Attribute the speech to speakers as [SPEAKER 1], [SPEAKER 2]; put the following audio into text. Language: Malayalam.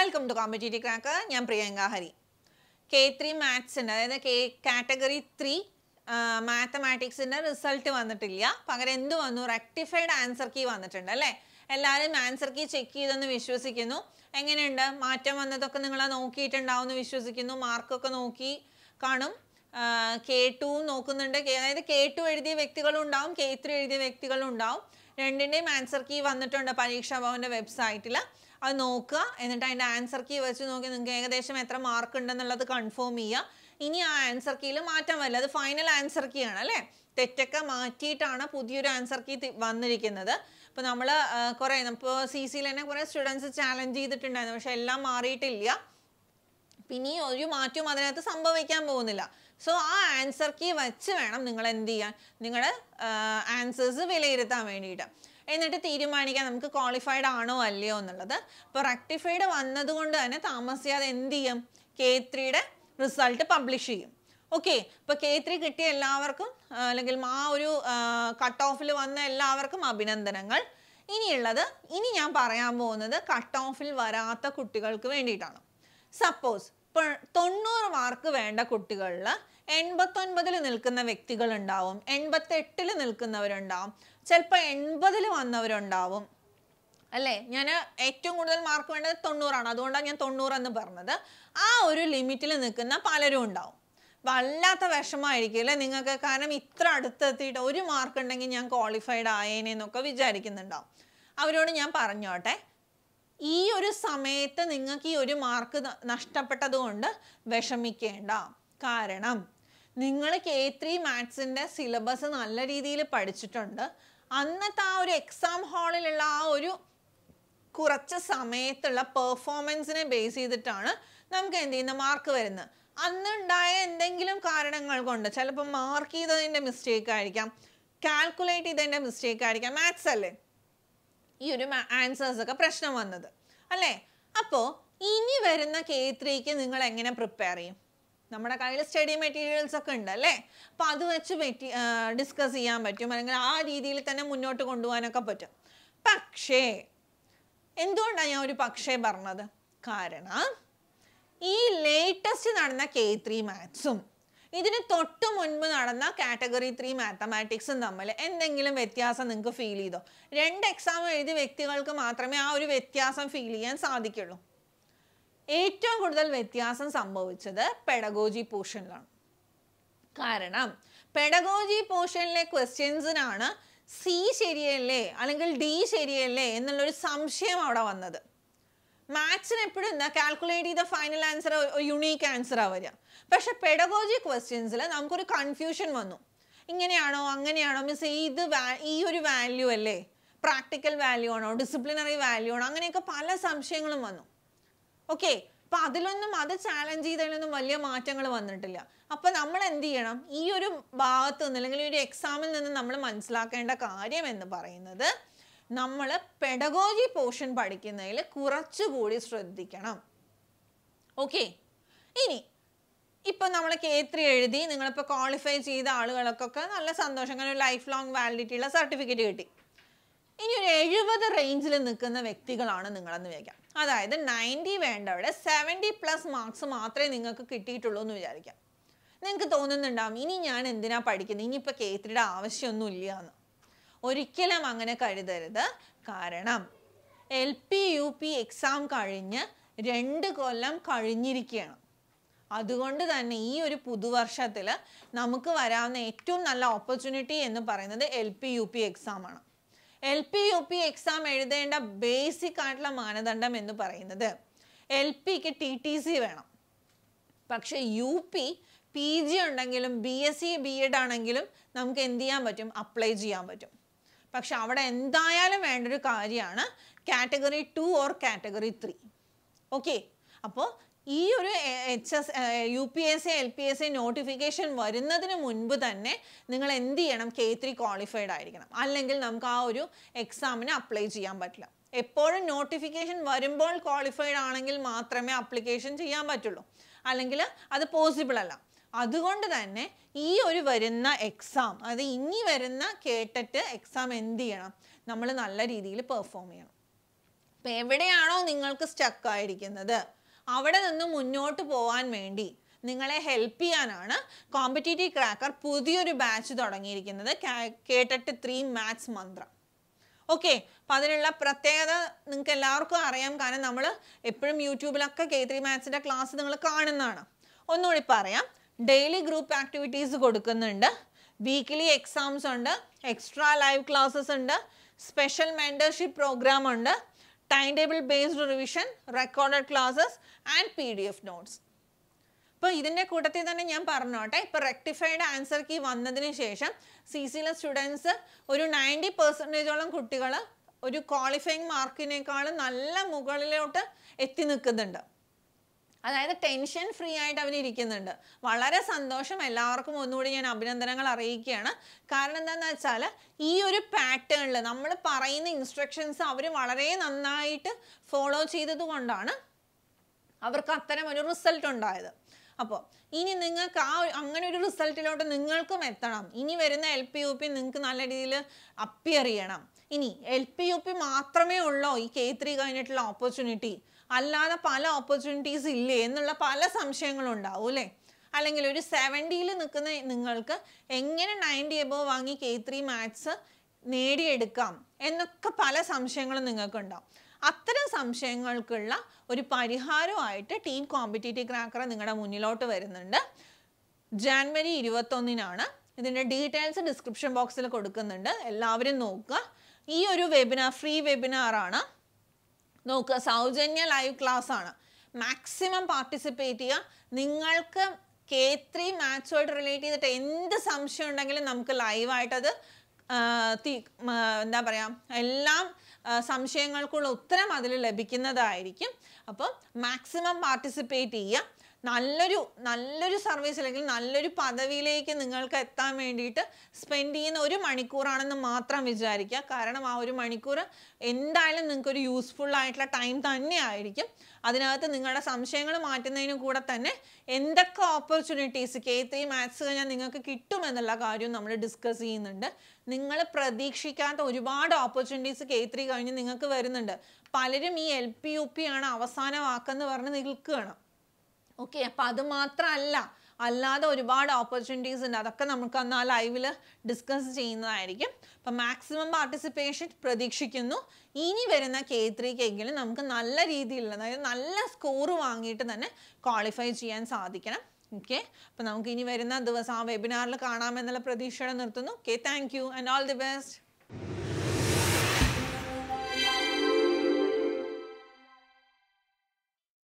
[SPEAKER 1] വെൽക്കം ടു കോമ്പറ്റേറ്റീവ് ക്രാക്ക് ഞാൻ പ്രിയങ്ക ഹരി കെ ത്രീ മാത്സിൻ്റെ അതായത് കെ കാറ്റഗറി ത്രീ മാത്തമാറ്റിക്സിൻ്റെ റിസൾട്ട് വന്നിട്ടില്ല പകരം എന്ത് വന്നു റെക്ടിഫൈഡ് ആൻസർ കീ വന്നിട്ടുണ്ട് അല്ലേ എല്ലാവരും ആൻസർ കീ ചെക്ക് ചെയ്തെന്ന് വിശ്വസിക്കുന്നു എങ്ങനെയുണ്ട് മാറ്റം വന്നതൊക്കെ നിങ്ങൾ നോക്കിയിട്ടുണ്ടാവും എന്ന് വിശ്വസിക്കുന്നു മാർക്കൊക്കെ നോക്കി കാണും കെ ടു നോക്കുന്നുണ്ട് K- അതായത് കെ ടു എഴുതിയ വ്യക്തികളും ഉണ്ടാവും കെ ത്രീ എഴുതിയ വ്യക്തികളും ഉണ്ടാവും രണ്ടിൻ്റെയും ആൻസർ കീ വന്നിട്ടുണ്ട് പരീക്ഷാ ഭവൻ്റെ വെബ്സൈറ്റിൽ അത് നോക്കുക എന്നിട്ട് അതിൻ്റെ ആൻസർ കീ വെച്ച് നോക്കി നിങ്ങൾക്ക് ഏകദേശം എത്ര മാർക്ക് ഉണ്ടെന്നുള്ളത് കൺഫേം ചെയ്യുക ഇനി ആ ആൻസർ കീയിൽ മാറ്റം വരില്ല അത് ഫൈനൽ ആൻസർ കീ ആണ് അല്ലേ തെറ്റൊക്കെ മാറ്റിയിട്ടാണ് പുതിയൊരു ആൻസർ കീ വന്നിരിക്കുന്നത് ഇപ്പോൾ നമ്മൾ കുറേ ഇപ്പോൾ സി സിയിൽ തന്നെ കുറേ സ്റ്റുഡൻസ് ചാലഞ്ച് ചെയ്തിട്ടുണ്ടായിരുന്നു പക്ഷെ എല്ലാം മാറിയിട്ടില്ല പിന്നെ ഈ ഒരു മാറ്റവും അതിനകത്ത് സംഭവിക്കാൻ പോകുന്നില്ല സോ ആ ആൻസർ കീ വെച്ച് വേണം നിങ്ങൾ എന്ത് ചെയ്യാൻ നിങ്ങളുടെ ആൻസേഴ്സ് വിലയിരുത്താൻ വേണ്ടിയിട്ട് എന്നിട്ട് തീരുമാനിക്കാൻ നമുക്ക് ക്വാളിഫൈഡ് ആണോ അല്ലയോ എന്നുള്ളത് ഇപ്പോൾ റെക്ടിഫൈഡ് വന്നതുകൊണ്ട് തന്നെ താമസിയാതെ എന്ത് ചെയ്യും കെ ത്രീയുടെ റിസൾട്ട് പബ്ലിഷ് ചെയ്യും ഓക്കെ ഇപ്പോൾ കെ ത്രീ കിട്ടിയ എല്ലാവർക്കും ആ, അല്ലെങ്കിൽ ആ ഒരു കട്ട് ഓഫിൽ വന്ന എല്ലാവർക്കും അഭിനന്ദനങ്ങൾ ഇനിയുള്ളത് ഇനി ഞാൻ പറയാൻ പോകുന്നത് കട്ട് ഓഫിൽ വരാത്ത കുട്ടികൾക്ക് വേണ്ടിയിട്ടാണ് സപ്പോസ് ഇപ്പോൾ തൊണ്ണൂറ് മാർക്ക് വേണ്ട കുട്ടികളിൽ എൺപത്തൊൻപതിൽ നിൽക്കുന്ന വ്യക്തികളുണ്ടാവും എൺപത്തെട്ടിൽ നിൽക്കുന്നവരുണ്ടാവും ചിലപ്പോൾ എൺപതിൽ വന്നവരുണ്ടാവും അല്ലേ ഞാൻ ഏറ്റവും കൂടുതൽ മാർക്ക് വേണ്ടത് തൊണ്ണൂറാണ് അതുകൊണ്ടാണ് ഞാൻ തൊണ്ണൂറെന്ന് പറഞ്ഞത് ആ ഒരു ലിമിറ്റിൽ നിൽക്കുന്ന പലരും ഉണ്ടാവും വല്ലാത്ത വിഷമമായിരിക്കും അല്ലേ നിങ്ങൾക്ക് കാരണം ഇത്ര അടുത്തെത്തിയിട്ട് ഒരു മാർക്ക് ഉണ്ടെങ്കിൽ ഞാൻ ക്വാളിഫൈഡ് ആയേനെ എന്നൊക്കെ വിചാരിക്കുന്നുണ്ടാവും അവരോട് ഞാൻ പറഞ്ഞോട്ടെ ഈ ഒരു സമയത്ത് നിങ്ങൾക്ക് ഈ ഒരു മാർക്ക് നഷ്ടപ്പെട്ടത് കൊണ്ട് വിഷമിക്കേണ്ട കാരണം നിങ്ങൾ കെ ത്രീ മാത്സിൻ്റെ സിലബസ് നല്ല രീതിയിൽ പഠിച്ചിട്ടുണ്ട് അന്നത്തെ ആ ഒരു എക്സാം ഹാളിലുള്ള ആ ഒരു കുറച്ച് സമയത്തുള്ള പെർഫോമൻസിനെ ബേസ് ചെയ്തിട്ടാണ് നമുക്ക് എന്ത് ചെയ്യുന്ന മാർക്ക് വരുന്നത് അന്നുണ്ടായ എന്തെങ്കിലും കാരണങ്ങൾ കൊണ്ട് ചിലപ്പോൾ മാർക്ക് ചെയ്തതിൻ്റെ മിസ്റ്റേക്ക് ആയിരിക്കാം കാൽക്കുലേറ്റ് ചെയ്തതിൻ്റെ മിസ്റ്റേക്ക് ആയിരിക്കാം മാത്സ് അല്ലേ ഈ ഒരു ആൻസേഴ്സ് ഒക്കെ പ്രശ്നം വന്നത് അല്ലേ അപ്പോൾ ഇനി വരുന്ന കെ ത്രീക്ക് നിങ്ങൾ എങ്ങനെ പ്രിപ്പയർ ചെയ്യും നമ്മുടെ കയ്യിൽ സ്റ്റഡി മെറ്റീരിയൽസ് ഒക്കെ ഉണ്ട് അല്ലേ അപ്പോൾ അത് വെച്ച് പറ്റി ഡിസ്കസ് ചെയ്യാൻ പറ്റും അല്ലെങ്കിൽ ആ രീതിയിൽ തന്നെ മുന്നോട്ട് കൊണ്ടുപോകാനൊക്കെ പറ്റും പക്ഷേ എന്തുകൊണ്ടാണ് ഞാൻ ഒരു പക്ഷേ പറഞ്ഞത് കാരണം ഈ ലേറ്റസ്റ്റ് നടന്ന കെ ത്രീ മാത്സും ഇതിന് തൊട്ട് മുൻപ് നടന്ന കാറ്റഗറി ത്രീ മാത്തമാറ്റിക്സും തമ്മിൽ എന്തെങ്കിലും വ്യത്യാസം നിങ്ങൾക്ക് ഫീൽ ചെയ്തോ രണ്ട് എക്സാം എഴുതിയ വ്യക്തികൾക്ക് മാത്രമേ ആ ഒരു വ്യത്യാസം ഫീൽ ചെയ്യാൻ സാധിക്കുള്ളൂ ഏറ്റവും കൂടുതൽ വ്യത്യാസം സംഭവിച്ചത് പെഡഗോജി പോർഷനിലാണ് കാരണം പെഡഗോജി പോർഷനിലെ ക്വസ്റ്റ്യൻസിനാണ് സി ശരിയല്ലേ അല്ലെങ്കിൽ ഡി ശരിയല്ലേ എന്നുള്ളൊരു സംശയം അവിടെ വന്നത് മാത്സിന് എപ്പോഴും എന്താ കാൽക്കുലേറ്റ് ചെയ്ത ഫൈനൽ ആൻസർ യുണീക്ക് ആൻസറാണ് വരിക പക്ഷെ പെഡഗോജി ക്വസ്റ്റ്യൻസിൽ നമുക്കൊരു കൺഫ്യൂഷൻ വന്നു ഇങ്ങനെയാണോ അങ്ങനെയാണോ മീൻസ് ഇത് വാ- ഈ ഒരു വാല്യൂ അല്ലേ പ്രാക്ടിക്കൽ വാല്യൂ ആണോ ഡിസിപ്ലിനറി വാല്യൂ ആണോ അങ്ങനെയൊക്കെ പല സംശയങ്ങളും വന്നു ഓക്കെ അപ്പൊ അതിലൊന്നും അത് ചാലഞ്ച് ചെയ്തതിലൊന്നും വലിയ മാറ്റങ്ങൾ വന്നിട്ടില്ല അപ്പൊ നമ്മൾ എന്ത് ചെയ്യണം ഈ ഒരു ഭാഗത്ത് നിന്ന് അല്ലെങ്കിൽ ഈ ഒരു എക്സാമിൽ നിന്ന് നമ്മൾ മനസ്സിലാക്കേണ്ട കാര്യം എന്ന് പറയുന്നത് നമ്മൾ പെഡഗോജി പോർഷൻ പഠിക്കുന്നതിൽ കുറച്ചുകൂടി ശ്രദ്ധിക്കണം ഓക്കെ ഇനി ഇപ്പം നമ്മൾ കെ ത്രീ എഴുതി നിങ്ങളിപ്പോൾ ക്വാളിഫൈ ചെയ്ത ആളുകൾക്കൊക്കെ നല്ല സന്തോഷം കാരണം ലൈഫ് ലോങ് വാലിഡിറ്റി ഉള്ള സർട്ടിഫിക്കറ്റ് കിട്ടി ഇനി ഒരു എഴുപത് റേഞ്ചിൽ നിൽക്കുന്ന വ്യക്തികളാണ് നിങ്ങളെന്ന് വിചാരിക്കാം അതായത് നയൻറ്റി വേണ്ടവിടെ സെവൻറ്റി പ്ലസ് മാർക്സ് മാത്രമേ നിങ്ങൾക്ക് കിട്ടിയിട്ടുള്ളൂ എന്ന് വിചാരിക്കാം നിങ്ങൾക്ക് തോന്നുന്നുണ്ടാവും ഇനി ഞാൻ എന്തിനാ പഠിക്കുന്നത് ഇനിയിപ്പോൾ കെ ത്രീയുടെ ആവശ്യമൊന്നും ഇല്ല എന്ന് ഒരിക്കലും അങ്ങനെ കരുതരുത് കാരണം L P U P exam കഴിഞ്ഞ് രണ്ട് കൊല്ലം കഴിഞ്ഞിരിക്കുകയാണ് അതുകൊണ്ട് തന്നെ ഈ ഒരു പുതുവർഷത്തിൽ നമുക്ക് വരാവുന്ന ഏറ്റവും നല്ല ഓപ്പർച്യൂണിറ്റി എന്ന് പറയുന്നത് L P U P exam ആണ് L P U P exam എഴുതേണ്ട ബേസിക് ആയിട്ടുള്ള മാനദണ്ഡം എന്ന് പറയുന്നത് എൽ പിക്ക് ടി ടി സി വേണം പക്ഷേ യു പി പി ജി ഉണ്ടെങ്കിലും B S C B Ed ആണെങ്കിലും നമുക്ക് എന്ത് ചെയ്യാൻ പറ്റും അപ്ലൈ ചെയ്യാൻ പറ്റും പക്ഷെ അവിടെ എന്തായാലും വേണ്ടൊരു കാര്യമാണ് category two or category three okay അപ്പോൾ ഈ ഒരു H S U P S C L P S C notification വരുന്നതിന് മുൻപ് തന്നെ നിങ്ങൾ എന്ത് ചെയ്യണം കെ ത്രീ ക്വാളിഫൈഡ് ആയിരിക്കണം അല്ലെങ്കിൽ നമുക്ക് ആ ഒരു എക്സാമിന് അപ്ലൈ ചെയ്യാൻ പറ്റില്ല എപ്പോഴും നോട്ടിഫിക്കേഷൻ വരുമ്പോൾ ക്വാളിഫൈഡ് ആണെങ്കിൽ മാത്രമേ അപ്ലിക്കേഷൻ ചെയ്യാൻ പറ്റുള്ളൂ അല്ലെങ്കിൽ അത് പോസിബിൾ അല്ല അതുകൊണ്ട് തന്നെ ഈ ഒരു വരുന്ന എക്സാം അത് ഇനി വരുന്ന കേട്ടിട്ട് എക്സാം എന്ത് ചെയ്യണം നമ്മൾ നല്ല രീതിയിൽ പെർഫോം ചെയ്യണം ഇപ്പം എവിടെയാണോ നിങ്ങൾക്ക് സ്റ്റക്ക് ആയിരിക്കുന്നത് അവിടെ നിന്ന് മുന്നോട്ട് പോകാൻ വേണ്ടി നിങ്ങളെ ഹെൽപ്പ് ചെയ്യാനാണ് കോമ്പറ്റേറ്റീവ് ക്രാക്കർ പുതിയൊരു ബാച്ച് തുടങ്ങിയിരിക്കുന്നത് കേട്ടിട്ട് ത്രീ മാത്സ് മന്ത്രം ഓക്കെ അപ്പം അതിനുള്ള പ്രത്യേകത നിങ്ങൾക്ക് എല്ലാവർക്കും അറിയാം കാരണം നമ്മൾ എപ്പോഴും യൂട്യൂബിലൊക്കെ കെ ത്രീ മാത്സിൻ്റെ ക്ലാസ് നിങ്ങൾ കാണുന്നതാണ് ഒന്നുകൂടി പറയാം ഡെയിലി ഗ്രൂപ്പ് ആക്ടിവിറ്റീസ് കൊടുക്കുന്നുണ്ട് വീക്ക്ലി എക്സാംസ് ഉണ്ട് എക്സ്ട്രാ ലൈവ് ക്ലാസ്സസ് ഉണ്ട് സ്പെഷ്യൽ മെൻറ്റർഷിപ്പ് പ്രോഗ്രാം ഉണ്ട് time table based revision recorded classes and P D F notes ഇപ്പോൾ ഇതിൻ്റെ കൂട്ടത്തിൽ തന്നെ ഞാൻ പറഞ്ഞോട്ടെ ഇപ്പോൾ റെക്ടിഫൈഡ് ആൻസർ കീ വന്നതിന് ശേഷം സി സിയിലെ സ്റ്റുഡൻസ് ഒരു നയൻറ്റി പെർസെൻറ്റേജോളം കുട്ടികൾ ഒരു ക്വാളിഫയിങ് മാർക്കിനേക്കാളും നല്ല മുകളിലോട്ട് എത്തി നിൽക്കുന്നുണ്ട് അതായത് ടെൻഷൻ ഫ്രീ ആയിട്ട് അവർ ഇരിക്കുന്നുണ്ട് വളരെ സന്തോഷം എല്ലാവർക്കും ഒന്നുകൂടി ഞാൻ അഭിനന്ദനങ്ങൾ അറിയിക്കുകയാണ് കാരണം എന്താണെന്ന് വെച്ചാൽ ഈ ഒരു പാറ്റേണിൽ നമ്മൾ പറയുന്ന ഇൻസ്ട്രക്ഷൻസ് അവർ വളരെ നന്നായിട്ട് ഫോളോ ചെയ്തത് കൊണ്ടാണ് അവർക്ക് അത്തരം ഒരു റിസൾട്ട് ഉണ്ടായത് അപ്പോൾ ഇനി നിങ്ങൾക്ക് ആ ഒരു- അങ്ങനെ ഒരു റിസൾട്ടിലോട്ട് നിങ്ങൾക്കും എത്തണം ഇനി വരുന്ന എൽ പി യു പി നിങ്ങൾക്ക് നല്ല രീതിയിൽ അപ്പിയർ ചെയ്യണം ഇനി എൽ പി യു പി മാത്രമേ ഉള്ളോ ഈ കെ ത്രീ കഴിഞ്ഞിട്ടുള്ള ഓപ്പർച്യൂണിറ്റി അല്ലാതെ പല ഓപ്പർച്യൂണിറ്റീസ് ഇല്ലേ എന്നുള്ള പല സംശയങ്ങളും ഉണ്ടാവും അല്ലേ അല്ലെങ്കിൽ ഒരു സെവൻറ്റിയിൽ നിൽക്കുന്ന നിങ്ങൾക്ക് എങ്ങനെ നയൻറ്റി എബോവ് വാങ്ങി കെ ത്രീ മാത്സ് നേടിയെടുക്കാം എന്നൊക്കെ പല സംശയങ്ങളും നിങ്ങൾക്കുണ്ടാവും അത്തരം സംശയങ്ങൾക്കുള്ള ഒരു പരിഹാരമായിട്ട് ടീം കോമ്പറ്റേറ്റീവ് ക്രാക്കർ നിങ്ങളുടെ മുന്നിലോട്ട് വരുന്നുണ്ട് ജാൻവരി ഇരുപത്തൊന്നിനാണ് ഇതിൻ്റെ ഡീറ്റെയിൽസ് ഡിസ്ക്രിപ്ഷൻ ബോക്സിൽ കൊടുക്കുന്നുണ്ട് എല്ലാവരും നോക്കുക ഈ ഒരു വെബിനാർ ഫ്രീ വെബിനാറാണ് നോക്കുക സൗജന്യ ലൈവ് ക്ലാസ് ആണ് മാക്സിമം പാർട്ടിസിപ്പേറ്റ് ചെയ്യുക നിങ്ങൾക്ക് കെ ത്രീ മാത്സുമായിട്ട് റിലേറ്റ് ചെയ്തിട്ട് എന്ത് സംശയം ഉണ്ടെങ്കിലും നമുക്ക് ലൈവായിട്ടത് എന്താ പറയുക എല്ലാം ആ, സംശയങ്ങൾക്കുള്ള ഉത്തരം അതിൽ ലഭിക്കുന്നതായിരിക്കും അപ്പം മാക്സിമം പാർട്ടിസിപ്പേറ്റ് ചെയ്യുക നല്ലൊരു നല്ലൊരു സർവീസ് അല്ലെങ്കിൽ നല്ലൊരു പദവിയിലേക്ക് നിങ്ങൾക്ക് എത്താൻ വേണ്ടിയിട്ട് സ്പെൻഡ് ചെയ്യുന്ന ഒരു മണിക്കൂറാണെന്ന് മാത്രം വിചാരിക്കുക കാരണം ആ ഒരു മണിക്കൂർ എന്തായാലും നിങ്ങൾക്കൊരു യൂസ്ഫുൾ ആയിട്ടുള്ള ടൈം തന്നെ ആയിരിക്കും അതിനകത്ത് നിങ്ങളുടെ സംശയങ്ങൾ മാറ്റുന്നതിന് കൂടെ തന്നെ എന്തൊക്കെ ഓപ്പർച്യൂണിറ്റീസ് കെ ത്രീ മാത്സ് കഴിഞ്ഞാൽ നിങ്ങൾക്ക് കിട്ടുമെന്നുള്ള കാര്യം നമ്മൾ ഡിസ്കസ് ചെയ്യുന്നുണ്ട് നിങ്ങൾ പ്രതീക്ഷിക്കാത്ത ഒരുപാട് ഓപ്പർച്യൂണിറ്റീസ് കെ ത്രീ കഴിഞ്ഞ് നിങ്ങൾക്ക് വരുന്നുണ്ട് പലരും ഈ എൽ പി യു പി ആണ് അവസാന വാക്കെന്ന് പറഞ്ഞ് നിൽക്കുകയാണ് ഓക്കെ അപ്പം അത് മാത്രമല്ല അല്ലാതെ ഒരുപാട് ഓപ്പർച്യൂണിറ്റീസ് ഉണ്ട് അതൊക്കെ നമുക്ക് അന്ന് ആ ലൈവിൽ ഡിസ്കസ് ചെയ്യുന്നതായിരിക്കും അപ്പം മാക്സിമം പാർട്ടിസിപ്പേഷൻ പ്രതീക്ഷിക്കുന്നു ഇനി വരുന്ന കെ ത്രീക്കെങ്കിലും നമുക്ക് നല്ല രീതിയിലുള്ള അതായത് നല്ല സ്കോർ വാങ്ങിയിട്ട് തന്നെ ക്വാളിഫൈ ചെയ്യാൻ സാധിക്കണം ഓക്കെ അപ്പം നമുക്ക് ഇനി വരുന്ന ദിവസം ആ വെബിനാറിൽ കാണാമെന്നുള്ള പ്രതീക്ഷയോടെ നിർത്തുന്നു okay thank you and all the best